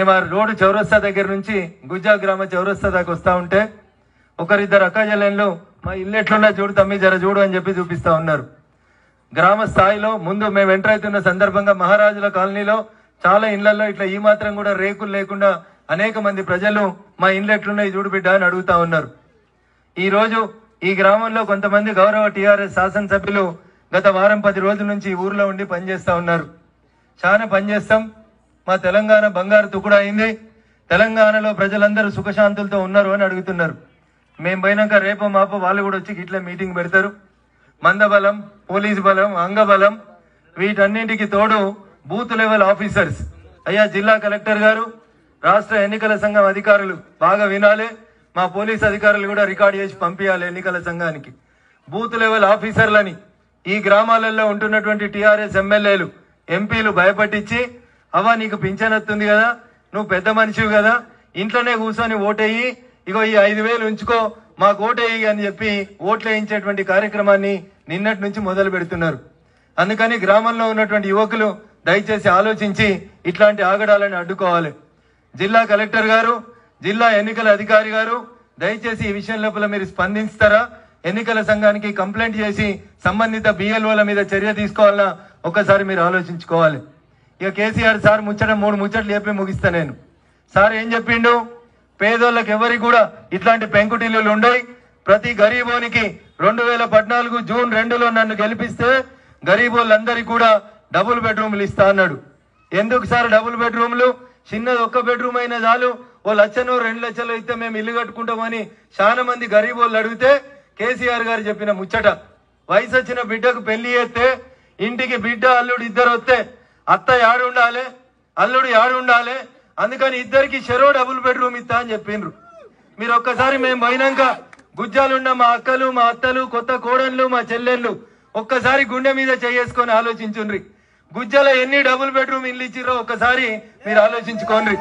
మేము ఆ రోడ్డు చౌరస్తా దగ్గర నుంచి గుజ్జా గ్రామ చౌరస్తా దాకా వస్తా ఉంటే ఒకరిద్దరు అక్కజల్లెన్లు మా ఇల్లు ఎట్లున్నా చూడు తమ్మి జర చూడు అని చెప్పి చూపిస్తా ఉన్నారు గ్రామ స్థాయిలో ముందు మేము ఎంటర్ అవుతున్న సందర్భంగా మహారాజుల కాలనీలో చాలా ఇళ్లలో ఇట్లా ఈ మాత్రం కూడా రేకులు లేకుండా అనేక మంది ప్రజలు మా ఇండ్లు ఎట్లున్నాయి చూడు బిడ్డ అని అడుగుతా ఉన్నారు ఈ రోజు ఈ గ్రామంలో కొంతమంది గౌరవ టీఆర్ఎస్ శాసనసభ్యులు గత వారం పది రోజుల నుంచి ఈ ఊర్లో ఉండి పనిచేస్తా ఉన్నారు చాలా పనిచేస్తాం మా తెలంగాణ బంగారు తుకుడ అయింది తెలంగాణలో ప్రజలందరూ సుఖశాంతులతో ఉన్నారు అని అడుగుతున్నారు మేము పోయినాక రేపు మాపో వాళ్ళు కూడా వచ్చి ఇట్లా మీటింగ్ పెడతారు మందబలం పోలీస్ బలం అంగబలం వీటన్నింటికి తోడు బూత్ లెవెల్ ఆఫీసర్స్ అయ్యా జిల్లా కలెక్టర్ గారు రాష్ట్ర ఎన్నికల సంఘం అధికారులు బాగా వినాలి మా పోలీస్ అధికారులు కూడా రికార్డ్ చేసి పంపించాలి ఎన్నికల సంఘానికి బూత్ లెవెల్ ఆఫీసర్లని ఈ గ్రామాలలో ఉంటున్నటువంటి టీఆర్ఎస్ ఎమ్మెల్యేలు ఎంపీలు భయపట్టించి అవ్వ నీకు పింఛన్ వస్తుంది కదా నువ్వు పెద్ద మనిషివి కదా ఇంట్లోనే కూర్చొని ఓటేయి ఇగో ఈ ఐదు వేలు ఉంచుకో మాకు ఓటేయి అని చెప్పి ఓట్లు వేయించేటువంటి కార్యక్రమాన్ని నిన్నటి నుంచి మొదలు పెడుతున్నారు అందుకని గ్రామంలో ఉన్నటువంటి యువకులు దయచేసి ఆలోచించి ఇట్లాంటి ఆగడాలను అడ్డుకోవాలి జిల్లా కలెక్టర్ గారు జిల్లా ఎన్నికల అధికారి గారు దయచేసి ఈ విషయం లోపల మీరు స్పందిస్తారా ఎన్నికల సంఘానికి కంప్లైంట్ చేసి సంబంధిత బిఎల్ఓల మీద చర్య తీసుకోవాలన్నా ఒక్కసారి మీరు ఆలోచించుకోవాలి ఇక కేసీఆర్ సార్ ముచ్చట మూడు ముచ్చట్లు చెప్పి ముగిస్తా నేను సార్ ఏం చెప్పిండు పేదోళ్ళకి ఎవరికి కూడా ఇట్లాంటి పెంకుటిల్లులు ఉండయి ప్రతి గరీబోనికి రెండు వేల పద్నాలుగు జూన్ రెండులో నన్ను గెలిపిస్తే గరీబోళ్ళందరికీ కూడా డబుల్ బెడ్రూమ్లు ఇస్తా అన్నాడు ఎందుకు సార్ డబుల్ బెడ్రూమ్లు చిన్నది ఒక్క బెడ్రూమ్ అయినా చాలు ఓ లక్షనో రెండు లక్షలు అయితే మేము ఇల్లు కట్టుకుంటామని చాలా మంది గరీబోళ్ళు అడిగితే కేసీఆర్ గారు చెప్పిన ముచ్చట వయసు వచ్చిన బిడ్డకు పెళ్లి చేస్తే ఇంటికి బిడ్డ అల్లుడు ఇద్దరు వస్తే అత్త యాడు ఉండాలి అల్లుడు యాడు ఉండాలి అందుకని ఇద్దరికి చెరో డబుల్ బెడ్రూమ్ ఇస్తా అని చెప్పిండ్రు మీరు ఒక్కసారి మేము పోయినాక గుజ్జాలున్న మా అక్కలు మా అత్తలు కొత్త కోడళ్ళు మా చెల్లెళ్ళు ఒక్కసారి గుండె మీద చేసుకొని ఆలోచించుండ్రి గుజ్జల ఎన్ని డబుల్ బెడ్రూమ్ ఇల్లు ఇచ్చిర్రో ఒక్కసారి మీరు ఆలోచించుకోండి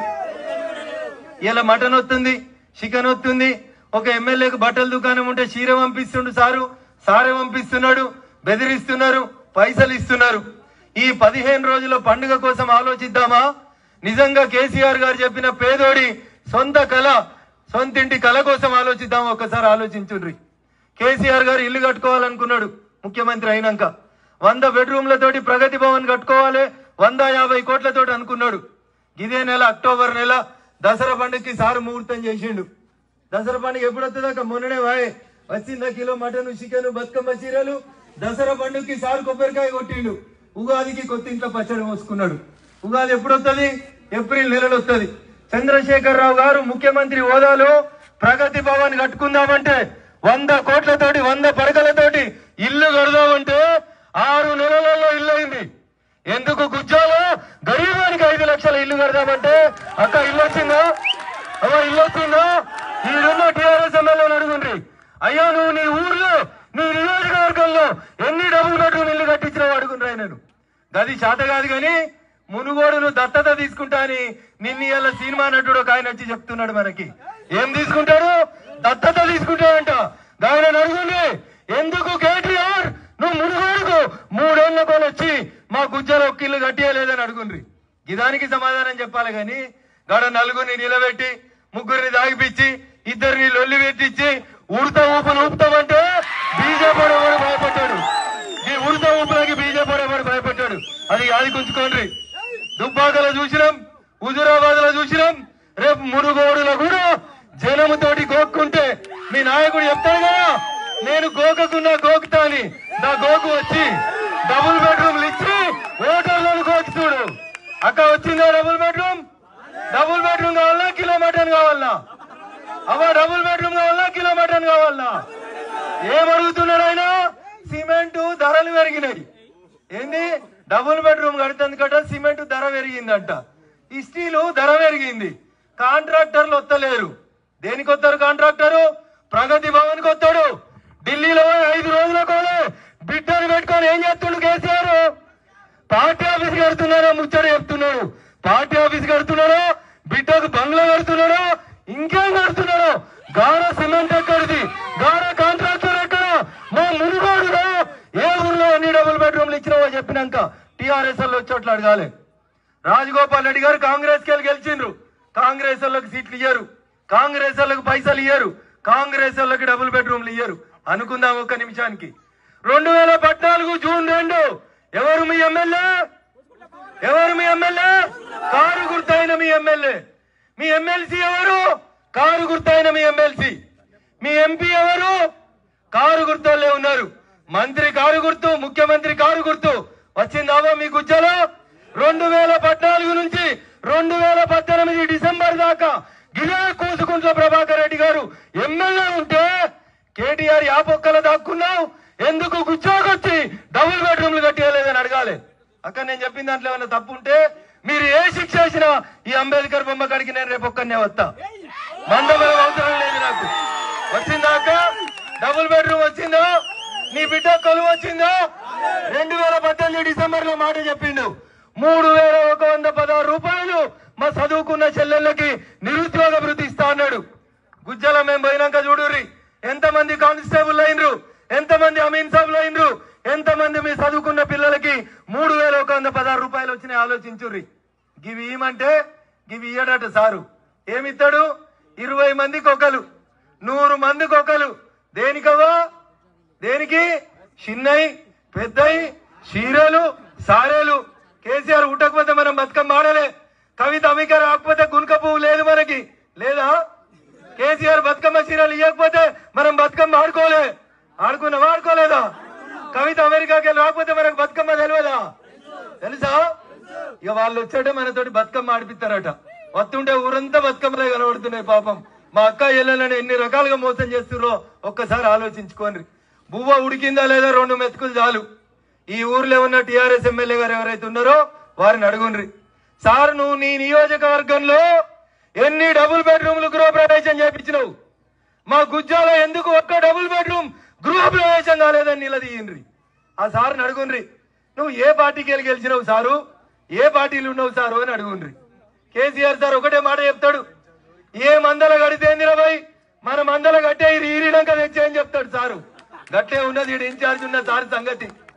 ఇలా మటన్ వస్తుంది చికెన్ వస్తుంది ఒక ఎమ్మెల్యేకు బట్టల దుకాణం ఉంటే చీర పంపిస్తుండు సారు సారే పంపిస్తున్నాడు బెదిరిస్తున్నారు పైసలు ఇస్తున్నారు ఈ పదిహేను రోజుల పండుగ కోసం ఆలోచిద్దామా నిజంగా కేసీఆర్ గారు చెప్పిన పేదోడి సొంత కళ సొంతింటి కళ కోసం ఆలోచిద్దామా ఒక్కసారి ఆలోచించుండ్రి కేసీఆర్ గారు ఇల్లు కట్టుకోవాలనుకున్నాడు ముఖ్యమంత్రి అయినాక వంద బెడ్రూమ్లతోటి ప్రగతి భవన్ కట్టుకోవాలి వంద యాభై కోట్లతోటి అనుకున్నాడు ఇదే నెల అక్టోబర్ నెల దసరా పండుగకి సారు ముహూర్తం చేసిండు దసరా పండుగ ఎప్పుడు వస్తుందాక మొన్ననే వాయే వచ్చిందా కిలో మటన్ చికెన్ బతుకమ్మ చీరలు దసరా పండుగకి సారు కొబ్బరికాయ కొట్టిండు ఉగాదికి కొత్త ఇంట్లో పచ్చడి మోసుకున్నాడు ఉగాది ఎప్పుడు వస్తుంది ఏప్రిల్ నెలలో వస్తుంది చంద్రశేఖరరావు గారు ముఖ్యమంత్రి హోదాలో ప్రగతి భవన్ కట్టుకుందామంటే వంద కోట్లతోటి వంద పడకలతోటి ఇల్లు కడదామంటే ఆరు నెలలలో ఇల్లు అయింది ఎందుకు గుజ్జాలో గరీబానికి ఐదు లక్షల ఇల్లు కడదామంటే అక్క ఇల్లు వచ్చిందా అవ్వ ఇల్లు వచ్చిందా ఈడున్న టీఆర్ఎస్ ఎమ్మెల్యేని అడుగుండ్రి అయ్యా నువ్వు నీ ఊర్లో నీ నియోజకవర్గంలో ఎన్ని డబుల్ బెడ్రూమ్ ఇల్లు కట్టించినావు అడుగుండ్రా నేను గది చేత కాదు కానీ మునుగోడును దత్తత తీసుకుంటా అని నిన్న ఇవాళ సినిమా నటుడు ఒక ఆయన వచ్చి చెప్తున్నాడు మనకి ఏం తీసుకుంటాడు దత్తత తీసుకుంటాడంట ఆయన అడుగుండి ఎందుకు కేటీఆర్ నువ్వు మునుగోడుకు మూడేళ్ల కోలు వచ్చి మా గుజ్జల ఒక్క ఇల్లు కట్టియలేదని అడుగుండ్రి ఇదానికి సమాధానం చెప్పాలి గాని గడ నలుగురిని నిలబెట్టి ముగ్గురిని దాగిపిచ్చి ఇద్దరిని లొల్లి పెట్టించి ఉడత ఊపును ఊపుతామంటే బీజేపీ ఎవరు భయపడ్డాడు ఈ ఉడత ఊపులకి బీజేపీ ఎవరు భయపడ్డాడు అది అది గుంచుకోండి దుబ్బాకలో చూసినాం హుజురాబాద్ లో చూసినాం రేపు మునుగోడులో కూడా జనముతోటి గోక్కుంటే మీ నాయకుడు చెప్తాడు కదా నేను గోకకున్నా గోకుతా అని నా గోకు వచ్చి డబుల్ బెడ్రూమ్లు ఇచ్చి ఓటర్లను గోకి చూడు అక్క వచ్చిందా డబుల్ బెడ్రూమ్ డబుల్ బెడ్రూమ్ కావాలా కిలో మటన్ కావాలా అవ్వ డబుల్ బెడ్రూమ్ కావాలా కిలో మటన్ కావాలా ఏమడుగుతున్నాడు ఆయన సిమెంట్ ధరలు పెరిగినాయి ఏంది డబుల్ బెడ్రూమ్ కడుతుంది కట సిమెంట్ ధర పెరిగిందంట ఈ స్టీలు ధర పెరిగింది కాంట్రాక్టర్లు వస్తలేరు దేనికి వస్తారు కాంట్రాక్టరు ప్రగతి భవన్ కి వస్తాడు ఢిల్లీలో ఐదు రోజుల కోలే బిడ్డను పెట్టుకొని ఏం చేస్తుండు కేసీఆర్ పార్టీ ఆఫీస్ కడుతున్నారో ముచ్చట చెప్తున్నాడు పార్టీ ఆఫీస్ కడుతున్నారో బిడ్డకు బంగ్లా కడుతున్నారో ఇంకేం కడుతున్నారో గార సిమెంట్ ఎక్కడిది గార కాంట్రాక్టర్ ఎక్కడ మా మునుగోడులో ఏ ఊర్లో ఎన్ని డబుల్ బెడ్రూమ్లు ఇచ్చినావో చెప్పినాక టీఆర్ఎస్ వాళ్ళు వచ్చేట్లు అడగాలి రాజగోపాల్ రెడ్డి గారు కాంగ్రెస్ కి వెళ్ళి గెలిచిండ్రు కాంగ్రెస్ వాళ్ళకి సీట్లు ఇయ్యరు కాంగ్రెస్ వాళ్ళకి పైసలు ఇయ్యరు కాంగ్రెస్ వాళ్ళకి డబుల్ బెడ్రూమ్లు ఇయ్యరు అనుకుందాం ఒక్క నిమిషానికి రెండు వేల పద్నాలుగు జూన్ రెండు ఎవరు మీ ఎమ్మెల్యే ఎవరు మీ ఎమ్మెల్యే కారు గుర్తైన మీ ఎమ్మెల్యే మీ ఎమ్మెల్సీ ఎవరు కారు గుర్తైన మీ ఎమ్మెల్సీ మీ ఎంపీ ఎవరు కారు గుర్తులే ఉన్నారు మంత్రి కారు గుర్తు ముఖ్యమంత్రి కారు గుర్తు వచ్చిందామా మీ గుజ్జలో రెండు వేల పద్నాలుగు నుంచి రెండు వేల పద్దెనిమిది డిసెంబర్ దాకా గిరే కూసుకుంట్ల ప్రభాకర్ రెడ్డి గారు ఎమ్మెల్యే ఉంటే కేటీఆర్ యాపొక్కల దాక్కున్నావు ఎందుకు గుచ్చోకొచ్చి డబుల్ బెడ్రూమ్లు కట్టేయలేదని అడగాలి అక్కడ నేను చెప్పిన దాంట్లో ఏమైనా తప్పు ఉంటే మీరు ఏ శిక్ష వేసినా ఈ అంబేద్కర్ బొమ్మ కాడికి నేను రేపు ఒక్కనే వస్తా మందబలం అవసరం లేదు నాకు వచ్చిందాక డబుల్ బెడ్రూమ్ వచ్చిందా నీ బిడ్డ కొలువు వచ్చిందా రెండు వేల పద్దెనిమిది డిసెంబర్ లో మాట చెప్పిండు మూడు వేల ఒక వంద పదహారు రూపాయలు మా చదువుకున్న చెల్లెళ్ళకి నిరుద్యోగ భృతి ఇస్తా అన్నాడు గుజ్జల మేము పోయినాక చూడుర్రి ఎంతమంది కానిస్టేబుల్ అయినరు ఎంతమంది అమీన్ సాబులు అయినరు ఎంతమంది మీ చదువుకున్న పిల్లలకి మూడు వేల ఒక వంద పదహారు రూపాయలు వచ్చినాయి ఆలోచించుర్రి గివి ఇవ్వమంటే గివి ఇయ్యడట సారు ఏమిస్తాడు ఇరవై మందికి ఒకలు నూరు మందికి ఒకలు దేనికవ్వా దేనికి చిన్నయి పెద్దయి చీరలు సారేలు కేసీఆర్ ఉట్టకపోతే మనం బతుకమ్మ ఆడలే కవిత అమిక రాకపోతే గునుక పువ్వు లేదు మనకి లేదా కేసీఆర్ బతుకమ్మ చీరలు ఇవ్వకపోతే మనం బతుకమ్మ ఆడుకోలే ఆడుకున్నావా ఆడుకోలేదా కవిత అమెరికాకి వెళ్ళి రాకపోతే మనకు బతుకమ్మ తెలియదా తెలుసా ఇక వాళ్ళు వచ్చాడే మనతోటి బతుకమ్మ ఆడిపిస్తారట వస్తుంటే ఊరంతా బతుకమ్మలే కనబడుతున్నాయి పాపం మా అక్క ఎల్లెలని ఎన్ని రకాలుగా మోసం చేస్తుర్రో ఒక్కసారి ఆలోచించుకోండి బువ్వ ఉడికిందా లేదా రెండు మెతుకులు చాలు ఈ ఊర్లో ఉన్న టిఆర్ఎస్ ఎమ్మెల్యే గారు ఎవరైతే ఉన్నారో వారిని అడుగుండ్రి సార్ నువ్వు నీ నియోజకవర్గంలో ఎన్ని డబుల్ బెడ్రూమ్లు గృహ ప్రవేశం చేపించినావు మా గుజ్జాల ఎందుకు ఒక్క డబుల్ బెడ్రూమ్ గృహ ప్రవేశం కాలేదని నిలదీయండ్రి ఆ సార్ని అడుగుండ్రి నువ్వు ఏ పార్టీకి వెళ్ళి గెలిచినావు సారు ఏ పార్టీలు ఉన్నావు సారు అని అడుగుండ్రి కేసీఆర్ సార్ ఒకటే మాట చెప్తాడు ఏ మందల కడితేంది రాబాయ్ మన మందల కట్టే ఇది ఈరినాక తెచ్చే అని చెప్తాడు సారు గట్టే ఉన్నది ఈడ ఇన్ఛార్జ్ ఉన్న సార్ సంగతి